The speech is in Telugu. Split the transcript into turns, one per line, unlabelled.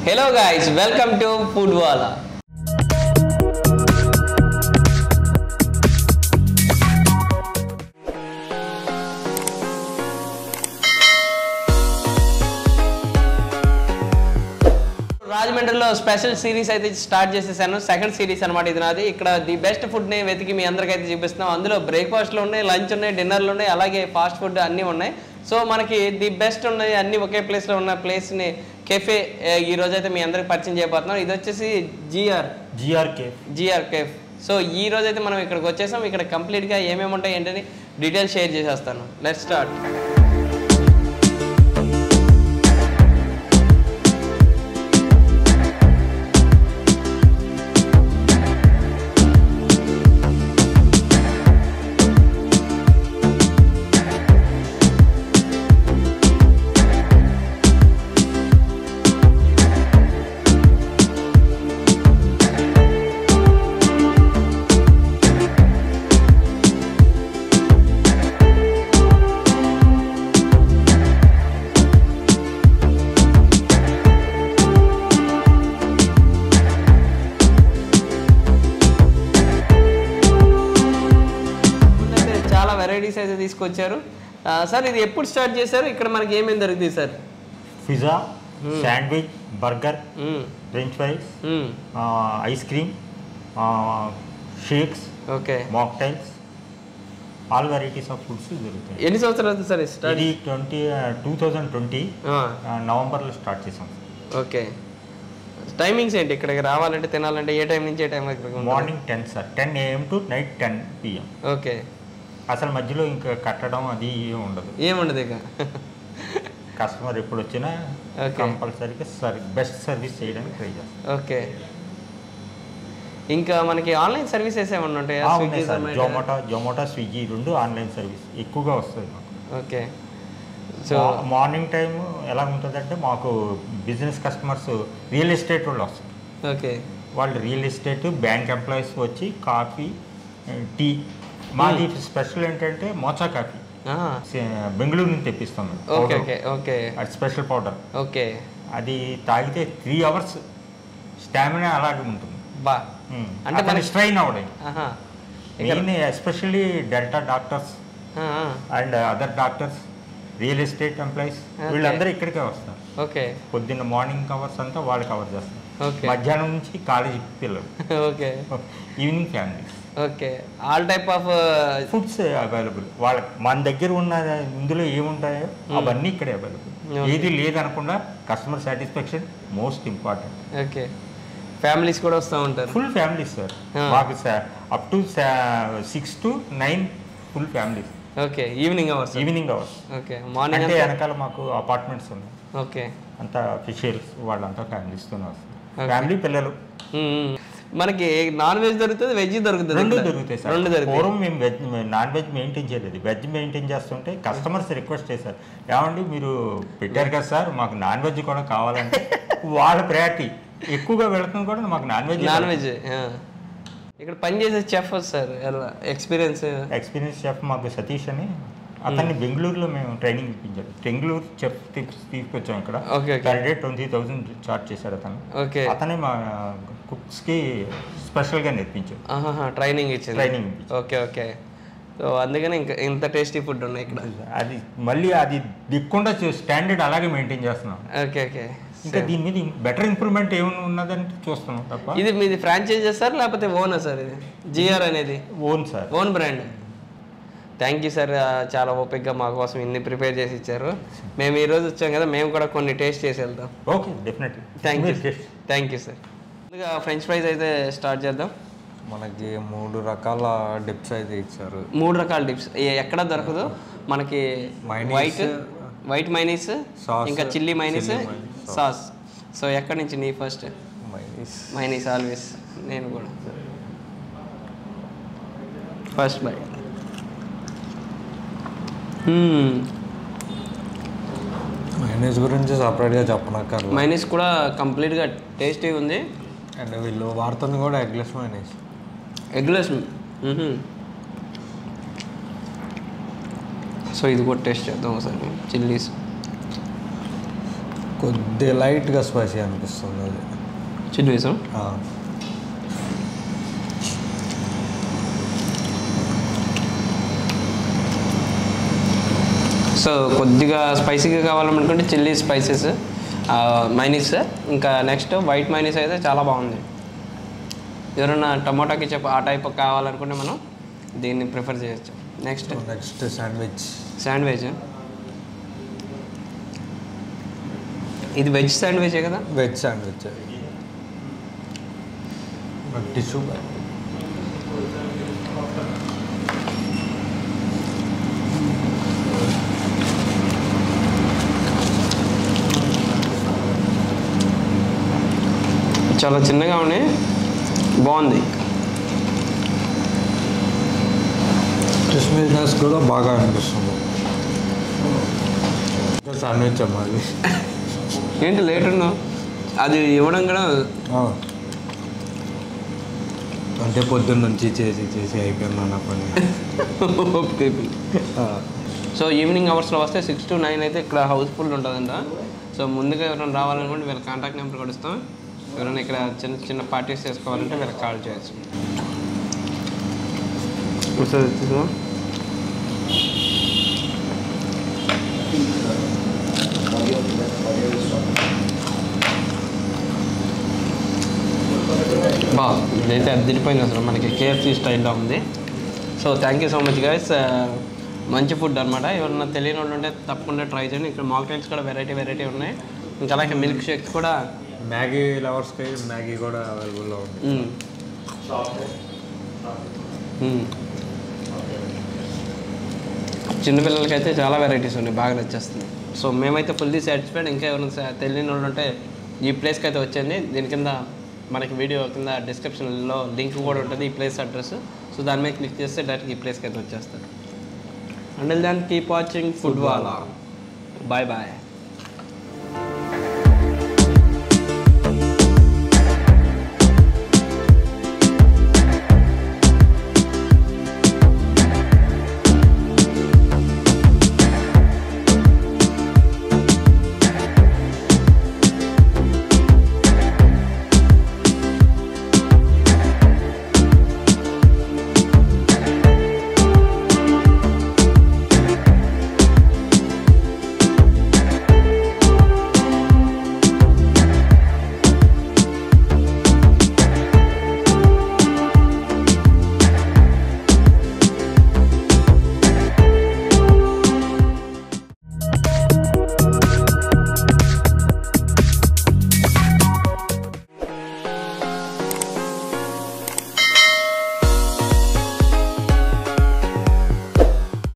Hello guys welcome to food wala రాజమండ్రిలో స్పెషల్ సిరీస్ అయితే స్టార్ట్ చేసేసాను సెకండ్ సిరీస్ అనమాట ఇది నాది ఇక్కడ ది బెస్ట్ ఫుడ్ని వెతికి మీ అందరికైతే చూపిస్తున్నాం అందులో బ్రేక్ఫాస్ట్లు ఉన్నాయి లంచ్ ఉన్నాయి డిన్నర్లు ఉన్నాయి అలాగే ఫాస్ట్ ఫుడ్ అన్నీ ఉన్నాయి సో మనకి ది బెస్ట్ ఉన్నాయి అన్ని ఒకే ప్లేస్లో ఉన్న ప్లేస్ని కెఫే ఈ రోజు అయితే మీ అందరికి పరిచయం చేయబోతున్నాం ఇది వచ్చేసి జిఆర్
జిఆర్కే
జిఆర్ కేఫ్ సో ఈ రోజు అయితే మనం ఇక్కడికి వచ్చేసాం ఇక్కడ కంప్లీట్గా ఏమేమి ఉంటాయి ఏంటని డీటెయిల్స్ షేర్ చేసేస్తాను లెట్ స్టార్ట్ అయితే చాలా వెరైటీస్ అయితే తీసుకొచ్చారు ఆ, సార్ ఇది ఎప్పుడు స్టార్ట్ చేశారు ఇక్కడ మనకి ఏమేమి దొరుకుతుంది sir
pizza sandwich burger
hmm.
French fries
hmm.
Ice cream shakes
okay
mocktails all varieties of foods దొరుకుతాయి
ఎన్ని సంవత్సరాలు అవుతుంది సార్ ఇది స్టార్ట్
ఇది ట్వంటీ టూ థౌజండ్ ట్వంటీ
ఆ,
నవంబర్లో స్టార్ట్ చేసాం
ఓకే టైమింగ్స్ ఏంటి ఇక్కడికి రావాలంటే తినాలంటే ఏ టైం నుంచి ఏ టైం వరకు
morning ten sir ten AM to night ten PM
okay
అసలు మధ్యలో ఇంకా కట్టడం అది ఏం ఉండదు
ఏముండదు ఇక
కస్టమర్ ఎప్పుడు వచ్చినా
Okay.
కంపల్సరీగా సర్ బెస్ట్ సర్వీస్ చేయడానికి ట్రై చేస్తాం
ఓకే ఇంకా మనకి ఆన్లైన్ సర్వీసెస్ ఏమన్నా ఉంటాయా
ఆ,
స్విగ్గీ
ఉన్నాయి sir
Zomato
Zomato Zomato Swiggy రెండు ఆన్లైన్ సర్వీస్ ఎక్కువగా వస్తుంది మాకు
ఓకే సో
మా- మార్నింగ్ టైం ఎలా ఉంటుందంటే మాకు బిజినెస్ కస్టమర్స్ రియల్ ఎస్టేట్ వాళ్ళు వస్తారు
ఓకే
వాళ్ళు రియల్ ఎస్టేట్ బ్యాంక్ ఎంప్లాయీస్ వచ్చి కాఫీ టీ మాది స్పెషల్ ఏంటంటే మోచా కాఫీ సే- బెంగళూరు నుంచి తెప్పిస్తాం మేము
ఓకే
powder.
ఓకే ఓకే
అది స్పెషల్ పౌడర్
ఓకే
అది తాగితే త్రీ అవర్స్ స్టామినా అలాగే ఉంటుంది
బా
ఉమ్.
అంటే
అతను
మనకి-
స్ట్రైన్ అవడం
ఆహా
మెయిన్ ఎస్పెషల్లీ డెల్టా డాక్టర్స్
ఆ, ఆ.
And other doctors real estate employees
Okay.
వీళ్ళందరూ ఇక్కడికే వస్తారు
ఓకే
పొద్దున్న మార్నింగ్ కవర్స్ అంతా వాళ్ళు కవర్ చేస్తారు
ఓకే
మధ్యాహ్నం నుంచి కాలేజీ పిల్లలు
okay
evening families
okay all type of
foods available వాళ్ళ మన దగ్గర ఉన్న ఇందులో ఏముంటాయో అవన్నీ ఇక్కడే అవైలబుల్
Okay.
ఏది లేదనకుండా customer satisfaction most important
okay families కూడా వస్తూ ఉంటారు
ఫుల్ ఫ్యామిలీస్ సార్
Ah.
మాకు up to six to nine full families
okay evening hours
evening hours
okay morning
అంటే
అంతా
వెనకాల మాకు అపార్ట్మెంట్స్ ఉన్నాయి
ఓకే
అంతా అఫీషియల్స్ వాళ్ళంతా ఫ్యామిలీస్తోనే వస్తారు
Okay.
ఫ్యామిలీ పిల్లలు
మ్మ్. మనకి నాన్ వెజ్ దొరుకుతుంది వెజ్ దొరుకుతుంది
రెండు
ఇక్కడ.
దొరుకుతాయి సార్
రెండు దొరుకుతాయి
పూర్వం మేము వెజ్ నాన్ వెజ్ మెయింటైన్ చేయలేదు వెజ్ మెయింటైన్ చేస్తుంటే కస్టమర్స్ రిక్వెస్ట్ చేశారు ఏమండి మీరు పెట్టారు కదా సార్ మాకు నాన్ వెజ్ కూడా కావాలంటే వాళ్ళ ప్రయారిటీ ఎక్కువగా వెళ్తుంది కూడా మాకు నాన్ వెజ్
నాన్ వెజ్ ఆ. ఇక్కడ పని చేసే చెఫ్ సార్ ఎలా ఎక్స్పీరియన్స్
ఎక్స్పీరియన్స్ చెఫ్ మాకు సతీష్ అని అతన్ని బెంగళూరులో మేము ట్రైనింగ్ ఇప్పించాడు బెంగళూరు చెఫ్ తీసుకొచ్చాం ఇక్కడ
Okay, okay.
Per day twenty thousand charge చేశాడు అతను
ఓకే
అతనే మా కుక్స్కి స్పెషల్గా నేర్పించాడు
ట్రైనింగ్ ఇచ్చింది
ట్రైనింగ్ ఇప్పించాడు
ఓకే ఓకే సో అందుకని ఇంకా ఇంత టేస్టీ ఫుడ్ ఉన్నాయి ఇక్కడ
అది మళ్ళీ అది దిక్కుండా స్టాండర్డ్ అలాగే మెయింటైన్ చేస్తున్నాం
ఓకే ఓకే
ఇంకా దీని మీద బెటర్ ఇంప్రూవ్మెంట్ ఏమైనా ఉన్నదంటే చూస్తున్నాం తప్ప
ఇది మీది ఫ్రాంచైజ్ సార్ లేకపోతే ఓనా సార్ ఇది జిఆర్ అనేది
own sir
own brand thank you sir చాలా ఓపిక్గా మా కోసం ఇన్ని ప్రిపేర్ చేసి ఇచ్చారు మేము ఈరోజు వచ్చాం కదా మేము కూడా కొన్ని టేస్ట్ చేసి వెళ్తాం
okay definitely
thank you thank you sir ముందుగా ఫ్రెంచ్ ఫ్రైస్ అయితే స్టార్ట్ చేద్దాం
మనకి మూడు రకాల డిప్స్ అయితే ఇచ్చారు
మూడు రకాల డిప్స్ ఎక్కడ దొరకదు మనకి
Mayonnaise,
white white mayonnaise
sauce,
ఇంకా chilli mayonnaise
chilli mayonnaise,
sauce so ఎక్కడి నుంచి నీ ఫస్ట్
మైనీస్
మైనీస్ ఆల్వేస్ నేను కూడా ఫస్ట్ బై
మైనీస్ గురించి సపరేట్గా చెప్పనక్కర్లేదు
మైనీస్ కూడా కంప్లీట్గా టేస్టీ ఉంది
అండ్ వీళ్ళు వాడుతుంది కూడా ఎగ్లెస్ మైనీస్
ఎగ్లెస్ సో ఇది కూడా టేస్ట్ చేద్దాం ఒకసారి చిల్లీస్
కొద్దిగా లైట్గా స్పైసీ అనిపిస్తుంది అది
చిల్లి వేసాం
ఆ,
సో కొద్దిగా స్పైసీగా కావాలనుకుంటే చిల్లీ స్పైసెస్ మైనీస్ ఇంకా నెక్స్ట్ వైట్ మైనీస్ అయితే చాలా బాగుంది ఎవరైనా టమాటోకి చెప్ప ఆ టైప్ కావాలనుకుంటే మనం దీన్ని ప్రిఫర్ చేయొచ్చు నెక్స్ట్
నెక్స్ట్ శాండ్విచ్
శాండ్విచ్ ఇది వెజ్ శాండ్విచే కదా
వెజ్ శాండ్విచ్ టిష్యూ
చాలా చిన్నగా ఉన్నాయి బాగుంది
క్రిస్మీనెస్ కూడా బాగా అనిపిస్తుంది శాండ్విచ్ అమ్మాలి
ఏంటి లేట్ ఉన్నావు అది ఇవ్వడం కూడా
అంటే పొద్దున్న నుంచి చేసి చేసి అయిపోయింది అన్న పని ఆ,
సో ఈవినింగ్ అవర్స్లో వస్తే సిక్స్ టు నైన్ అయితే ఇక్కడ హౌస్ఫుల్ ఉంటుందంట సో ముందుగా ఎవరైనా రావాలనుకుంటే వీళ్ళ కాంటాక్ట్ నెంబర్ కూడా ఇస్తాం ఎవరైనా ఇక్కడ చిన్న చిన్న పార్టీస్ చేసుకోవాలంటే వీళ్ళకి కాల్ చేయొచ్చు ఒకసారి తీసుకురా. బా ఇదైతే అదిరిపోయింది అసలు మనకి కేఎఫ్సీ స్టైల్లో ఉంది so thank you so much guys మంచి ఫుడ్ అనమాట ఎవరన్నా తెలియని వాళ్ళు ఉంటే తప్పకుండా ట్రై చేయండి ఇక్కడ మాక్టైల్స్ కూడా వెరైటీ వెరైటీ ఉన్నాయి ఇంకా అలాగే మిల్క్ షేక్స్ కూడా
మ్యాగీ లవర్స్కి మ్యాగీ కూడా అవైలబుల్లో ఉంది
మ్మ్. మ్మ్. చిన్నపిల్లలకైతే చాలా వెరైటీస్ ఉన్నాయి బాగా నచ్చేస్తుంది సో మేమైతే ఫుల్లీ సాటిస్ఫైడ్ ఇంకా ఎవరైనా సా- తెలియని వాళ్ళు ఉంటే ఈ ప్లేస్కి అయితే వచ్చేయండి దీని కింద మనకి వీడియో కింద డిస్క్రిప్షన్లో లింక్ కూడా ఉంటుంది ఈ ప్లేస్ అడ్రస్ సో దాని మీద క్లిక్ చేస్తే డైరెక్ట్ ఈ ప్లేస్కి అయితే వచ్చేస్తారు and then keep watching food wala bye bye